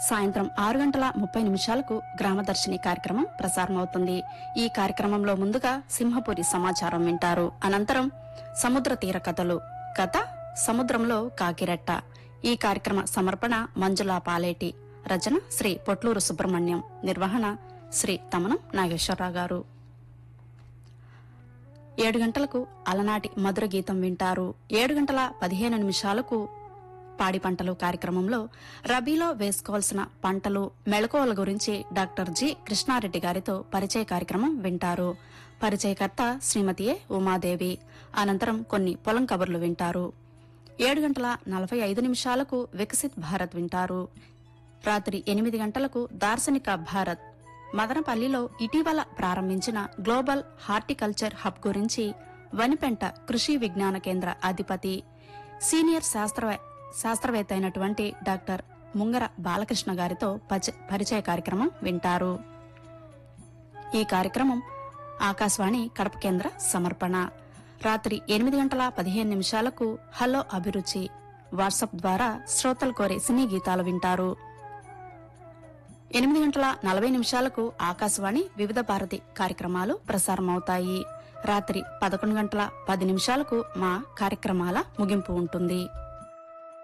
సాయంత్రం ఆరు గంటల ముప్పై నిమిషాలకు గ్రామదర్శిని కార్యక్రమం ప్రసారమవుతుంది ఈ కార్యక్రమంలో ముందుగా సింహపురి సమాచారం వింటారు అనంతరం సముద్ర తీర కథలు కథ సముద్రంలో కాకిరెట్ట ఈ కార్యక్రమ సమర్పణ మంజులా పాలేటి రచన శ్రీ పొట్లూరు సుబ్రహ్మణ్యం నిర్వహణ శ్రీ తమనం నాగేశ్వరరావు గారు ఏడు గంటలకు అలనాటి మధుర గీతం వింటారు ఏడు గంటల పదిహేను నిమిషాలకు పాడి పంటలు కార్యక్రమంలో రబీలో వేసుకోవాల్సిన పంటలు మెళకువల గురించి డాక్టర్ జి కృష్ణారెడ్డి గారితో పరిచయ కార్యక్రమం వింటారు పరిచయకర్త శ్రీమతి ఏ ఉమాదేవి అనంతరం కొన్ని పొలం కబుర్లు వింటారు ఏడు గంటల నలభై ఐదు నిమిషాలకు వికసిత్ భారత్ వింటారు రాత్రి ఎనిమిది గంటలకు దార్శనిక భారత్ మదనపల్లిలో ఇటీవల ప్రారంభించిన గ్లోబల్ హార్టికల్చర్ హబ్ గురించి వనిపెంట కృషి విజ్ఞాన కేంద్ర అధిపతి సీనియర్ శాస్త్రవే శాస్త్రవేత్త అయినటువంటి డాక్టర్ ముంగర బాలకృష్ణ గారితో పచ- పరిచయ కార్యక్రమం వింటారు ఈ కార్యక్రమం ఆకాశవాణి కడప కేంద్ర సమర్పణ రాత్రి ఎనిమిది గంటల పదిహేను నిమిషాలకు హలో అభిరుచి వాట్సాప్ ద్వారా శ్రోతలు కోరే సినీ గీతాలు వింటారు ఎనిమిది గంటల నలభై నిమిషాలకు ఆకాశవాణి వివిధ భారతి కార్యక్రమాలు ప్రసారమవుతాయి రాత్రి పదకొండు గంటల పది నిమిషాలకు మా కార్యక్రమాల ముగింపు ఉంటుంది